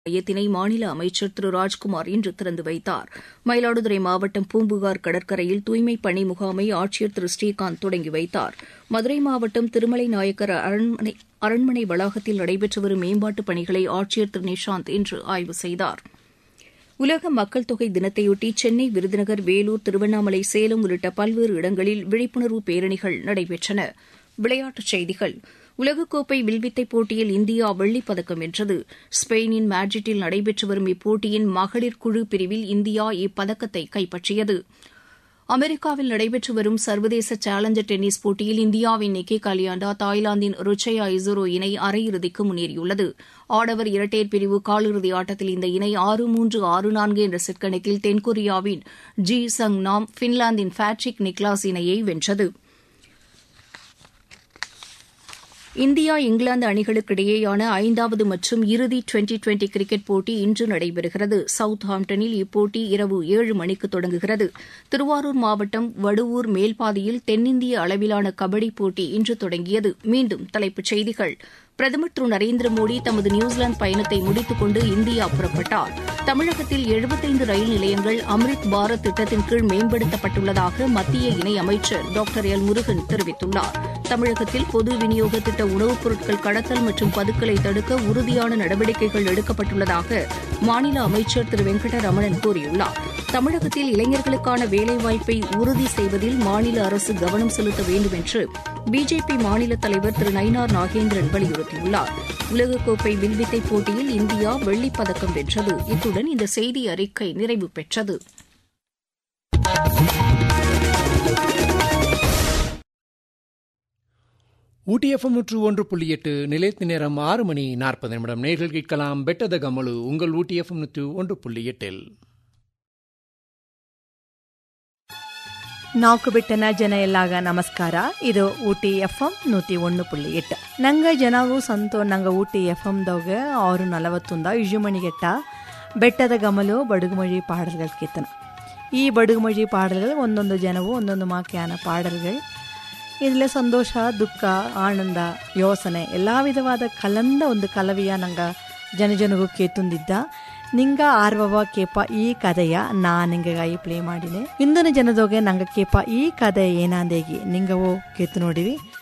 மையத்தினை மாநில அமைச்சர் திரு ராஜ்குமார் இன்று திறந்து வைத்தார் மயிலாடுதுறை மாவட்டம் பூம்புகார் கடற்கரையில் தூய்மைப் பணி முகாமை ஆட்சியர் திரு ஸ்ரீகாந்த் தொடங்கி வைத்தார் மதுரை மாவட்டம் திருமலை நாயக்கர் அரண்மனை அரண்மனை வளாகத்தில் நடைபெற்று வரும் மேம்பாட்டுப் பணிகளை ஆட்சியர் திரு நிஷாந்த் இன்று ஆய்வு செய்தார் உலக மக்கள் தொகை தினத்தையொட்டி சென்னை விருதுநகர் வேலூர் திருவண்ணாமலை சேலம் உள்ளிட்ட பல்வேறு இடங்களில் விழிப்புணர்வு பேரணிகள் நடைபெற்றன விளையாட்டுச் செய்திகள் உலகக்கோப்பை வில்வித்தை போட்டியில் இந்தியா வெள்ளிப் பதக்கம் வென்றது ஸ்பெயினின் மேட்ரிட்டில் நடைபெற்று வரும் இப்போட்டியின் மகளிர் குழு பிரிவில் இந்தியா இப்பதக்கத்தை கைப்பற்றியது அமெரிக்காவில் நடைபெற்று வரும் சர்வதேச சேலஞ்சர் டென்னிஸ் போட்டியில் இந்தியாவின் நிக்கி கலியாண்டா தாய்லாந்தின் ருச்சயா இசுரோ இணை அரையிறுதிக்கு முன்னேறியுள்ளது ஆடவர் இரட்டையர் பிரிவு காலிறுதி ஆட்டத்தில் இந்த இணை ஆறு மூன்று ஆறு நான்கு என்ற செட் கணக்கில் தென்கொரியாவின் ஜி சங் நாம் பின்லாந்தின் பேட்ரிக் நிக்லாஸ் இணையை வென்றது இந்தியா இங்கிலாந்து அணிகளுக்கிடையேயான ஐந்தாவது மற்றும் இறுதி டுவெண்டி டுவெண்டி கிரிக்கெட் போட்டி இன்று நடைபெறுகிறது சவுத் ஹாம்டனில் இப்போட்டி இரவு ஏழு மணிக்கு தொடங்குகிறது திருவாரூர் மாவட்டம் வடுவூர் மேல்பாதியில் தென்னிந்திய அளவிலான கபடி போட்டி இன்று தொடங்கியது மீண்டும் தலைப்புச் செய்திகள் பிரதமர் திரு நரேந்திர மோடி தமது நியூசிலாந்து பயணத்தை முடித்துக் கொண்டு இந்தியா புறப்பட்டார் தமிழகத்தில் எழுபத்தைந்து ரயில் நிலையங்கள் அம்ரித் பாரத் திட்டத்தின் கீழ் மேம்படுத்தப்பட்டுள்ளதாக மத்திய இணையமைச்சர் டாக்டர் எல் முருகன் தெரிவித்துள்ளார் தமிழகத்தில் பொது விநியோக திட்ட உணவுப் பொருட்கள் கடத்தல் மற்றும் பதுக்கலை தடுக்க உறுதியான நடவடிக்கைகள் எடுக்கப்பட்டுள்ளதாக மாநில அமைச்சர் திரு வெங்கடரமணன் கூறியுள்ளார் தமிழகத்தில் இளைஞர்களுக்கான வேலைவாய்ப்பை உறுதி செய்வதில் மாநில அரசு கவனம் செலுத்த வேண்டும் என்று பிஜேபி மாநில தலைவர் திரு நயினார் நாகேந்திரன் வலியுறுத்தியுள்ளார் உலகக்கோப்பை வில்வித்தை போட்டியில் இந்தியா வெள்ளிப் பதக்கம் வென்றது இத்துடன் இந்த செய்தி அறிக்கை நிறைவு பெற்றது ஊட்டி எஃப்எம் நூற்று ஒன்று புள்ளி எட்டு நிலையத்து நேரம் ஆறு மணி நாற்பது நிமிடம் நேர்கள் கேட்கலாம் பெட்டத கமலு உங்கள் ஊட்டி எஃப்எம் நூற்று ஒன்று புள்ளி எட்டில் ನಾಲ್ಕು ಬಿಟ್ಟನ ಜನ ಎಲ್ಲಾಗ ನಮಸ್ಕಾರ ಇದು ಊಟಿ ಎಫ್ ಎಂ ನೂತಿ ಒಂದು ಪುಳ್ಳಿ ಎಟ್ಟು ನಂಗೆ ಜನವು ಸಂತೋ ನಂಗೆ ಊಟಿ ಎಫ್ ಎಮ್ದಾಗ ಆರು ನಲವತ್ತೊಂದ ಇಜುಮಣಿಗೆಟ್ಟ ಬೆಟ್ಟದ ಗಮಲು ಬಡುಗುಮಳಿ ಪಾಡಲ್ಗಳು ಕೀರ್ತನ ಈ ಬಡುಗುಮಳಿ ಪಾಡಲ್ಗಳು ಒಂದೊಂದು ಜನವು ಒಂದೊಂದು ಮಾಕ್ಯಾನ ಪಾಡಲ್ಗಳು ಇದರಲ್ಲಿ ಸಂತೋಷ ದುಃಖ ಆನಂದ ಯೋಸನೆ ಎಲ್ಲ ವಿಧವಾದ ಕಲಂದ ಒಂದು ಕಲವಿಯ ನಂಗೆ ಜನಜನಗೂ ಕೇತುಂದಿದ್ದ ನಿಂಗ ಆರ್ವವ ಕೇಪ ಈ ಕಥೆಯ ನಾ ನಿಂಗಾಗಿ ಪ್ಲೇ ಮಾಡಿದೆ ಇಂದಿನ ಜನದೋಗೆ ನಂಗೆ ಕೇಪ ಈ ಕಥೆ ಏನಾಂದೇಗಿ ನಿಂಗವೋ ಕೇತು ನೋಡಿವಿ